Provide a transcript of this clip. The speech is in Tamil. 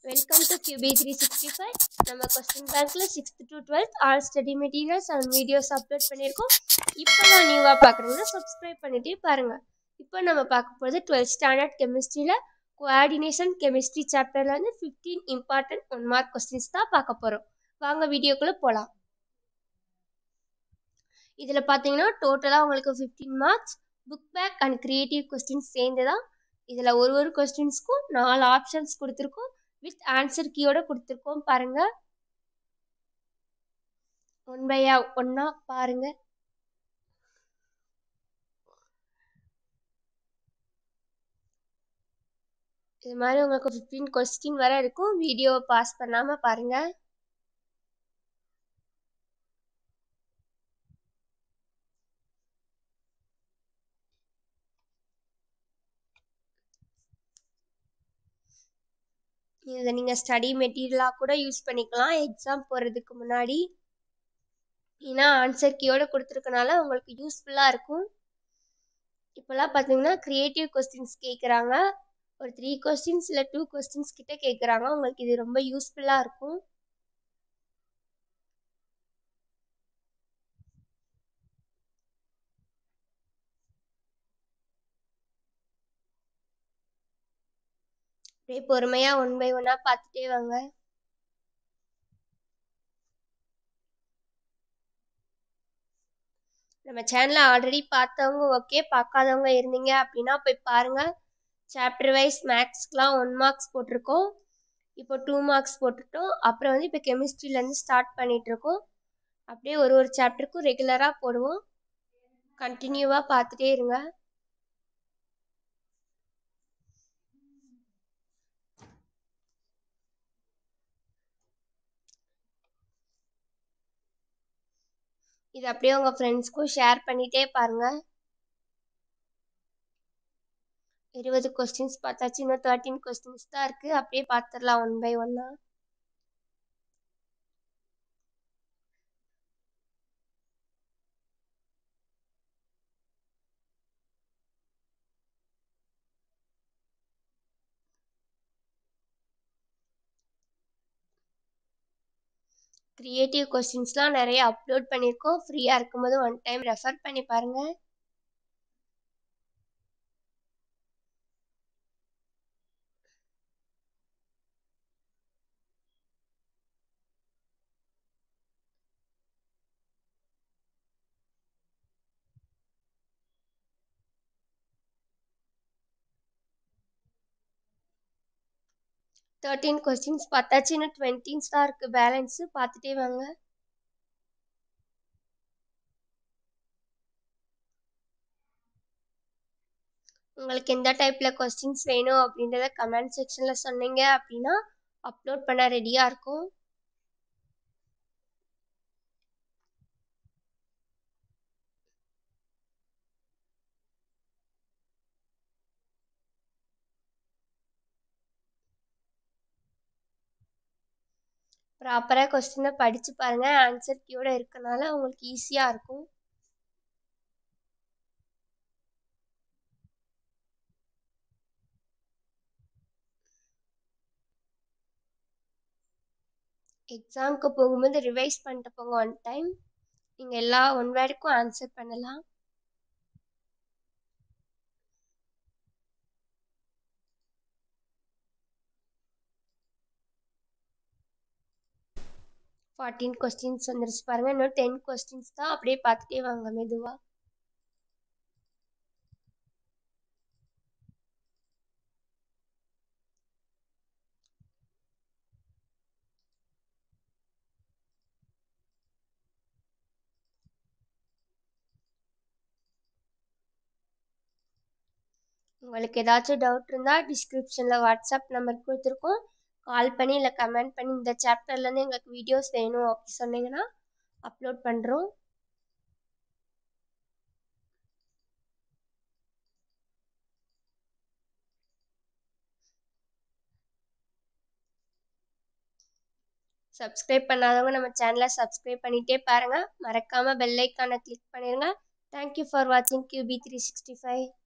welcome to QB three sixty five நம்ம கொஸ்டின் பேங்க்கில் sixth to twelfth all study materials and videos upload பண்ணியிருக்கோம் இப்போ நான் நியூவாக பார்க்குறீங்கன்னா சப்ஸ்கிரைப் பண்ணிட்டே பாருங்கள் இப்போ நம்ம பார்க்க போகிறது டுவெல்த் ஸ்டாண்டர்ட் கெமிஸ்ட்ரியில் கோஆர்டினேஷன் கெமிஸ்ட்ரி சாப்டரில் வந்து fifteen important one mark questions தான் பார்க்க போகிறோம் வாங்க வீடியோக்குள்ளே போகலாம் இதில் பார்த்தீங்கன்னா டோட்டலாக உங்களுக்கு fifteen marks book back and creative questions சேர்ந்து தான் இதில் ஒரு ஒரு கொஸ்டின்ஸ்க்கும் நாலு ஆப்ஷன்ஸ் கொடுத்துருக்கோம் வித் ஆன்சர் கீயோட கொடுத்துருக்கோம் பாருங்க ஒன் பையா ஒன்னா பாருங்க இது மாதிரி உங்களுக்கு ஃபிஃப்டீன் கொஸ்டின் வர இருக்கும் வீடியோவை பாஸ் பண்ணாமல் பாருங்க இதை நீங்கள் ஸ்டடி மெட்டீரியலாக கூட யூஸ் பண்ணிக்கலாம் எக்ஸாம் போகிறதுக்கு முன்னாடி ஏன்னா ஆன்சர் கீயோட கொடுத்துருக்கனால உங்களுக்கு யூஸ்ஃபுல்லாக இருக்கும் இப்போல்லாம் பார்த்தீங்கன்னா க்ரியேட்டிவ் கொஸ்டின்ஸ் கேட்குறாங்க ஒரு த்ரீ கொஸ்டின்ஸ் இல்லை டூ கொஸ்டின்ஸ் கிட்ட கேட்குறாங்க உங்களுக்கு இது ரொம்ப யூஸ்ஃபுல்லாக இருக்கும் அப்படியே பொறுமையாக ஒன் பை ஒன்னாக பார்த்துட்டே வாங்க நம்ம சேனலை ஆல்ரெடி பார்த்தவங்க ஓகே பார்க்காதவங்க இருந்தீங்க அப்படின்னா போய் பாருங்கள் சாப்டர் வைஸ் மேக்ஸ்க்கெலாம் ஒன் மார்க்ஸ் போட்டிருக்கோம் இப்போ டூ மார்க்ஸ் போட்டுட்டோம் அப்புறம் வந்து இப்போ கெமிஸ்ட்ரிலேருந்து ஸ்டார்ட் பண்ணிகிட்ருக்கோம் அப்படியே ஒரு ஒரு சாப்டருக்கும் ரெகுலராக போடுவோம் கண்டினியூவாக பார்த்துட்டே இருங்க இது அப்படியே உங்கள் ஃப்ரெண்ட்ஸ்க்கும் ஷேர் பண்ணிகிட்டே பாருங்கள் இருபது கொஸ்டின்ஸ் பார்த்தாச்சு இன்னும் தேர்ட்டீன் கொஸ்டின்ஸ் தான் இருக்குது அப்படியே பார்த்துடலாம் ஒன் பை ஒன்னாக க்ரியேட்டிவ் கொஸ்டின்ஸ்லாம் நிறைய அப்லோட் பண்ணியிருக்கோம் ஃப்ரீயாக இருக்கும்போது ஒன் டைம் ரெஃபர் பண்ணி பாருங்கள் தேர்ட்டீன் கொஸ்டின்ஸ் பார்த்தாச்சு இன்னும் டுவெண்ட்டீன்ஸ் தான் இருக்குது பேலன்ஸு பார்த்துட்டே வாங்க உங்களுக்கு எந்த டைப்பில் கொஸ்டின்ஸ் வேணும் அப்படின்றத கமெண்ட் செக்ஷனில் சொன்னீங்க அப்படின்னா அப்லோட் பண்ண ரெடியாக இருக்கும் ப்ராப்பராக கொஸ்டினை படித்து பாருங்கள் ஆன்சர் கீயோட இருக்கனால உங்களுக்கு ஈஸியாக இருக்கும் எக்ஸாமுக்கு போகும்போது ரிவைஸ் பண்ணிட்டு போங்க ஒன் டைம் நீங்கள் எல்லா ஒன் வேர்டுக்கும் ஆன்சர் பண்ணலாம் ஃபார்ட்டீன் கொஸ்டின்ஸ் வந்துருச்சு பாருங்கள் இன்னும் டென் கொஸ்டின்ஸ் தான் அப்படியே பார்த்துட்டே வாங்க மெதுவாக உங்களுக்கு ஏதாச்சும் டவுட் இருந்தால் டிஸ்கிரிப்ஷனில் வாட்ஸ்அப் நம்பர் கொடுத்துருக்கோம் கால் பண்ணி இல்லை கமெண்ட் பண்ணி இந்த சாப்டர்லேருந்து எங்களுக்கு வீடியோஸ் வேணும் அப்படி சொன்னீங்கன்னா அப்லோட் பண்ணுறோம் சப்ஸ்கிரைப் பண்ணாதவங்க நம்ம சேனலை சப்ஸ்கிரைப் பண்ணிகிட்டே பாருங்கள் மறக்காமல் பெல் ஐக்கானை கிளிக் பண்ணிடுங்க தேங்க்யூ ஃபார் வாட்சிங் கியூபி த்ரீ சிக்ஸ்டி ஃபைவ்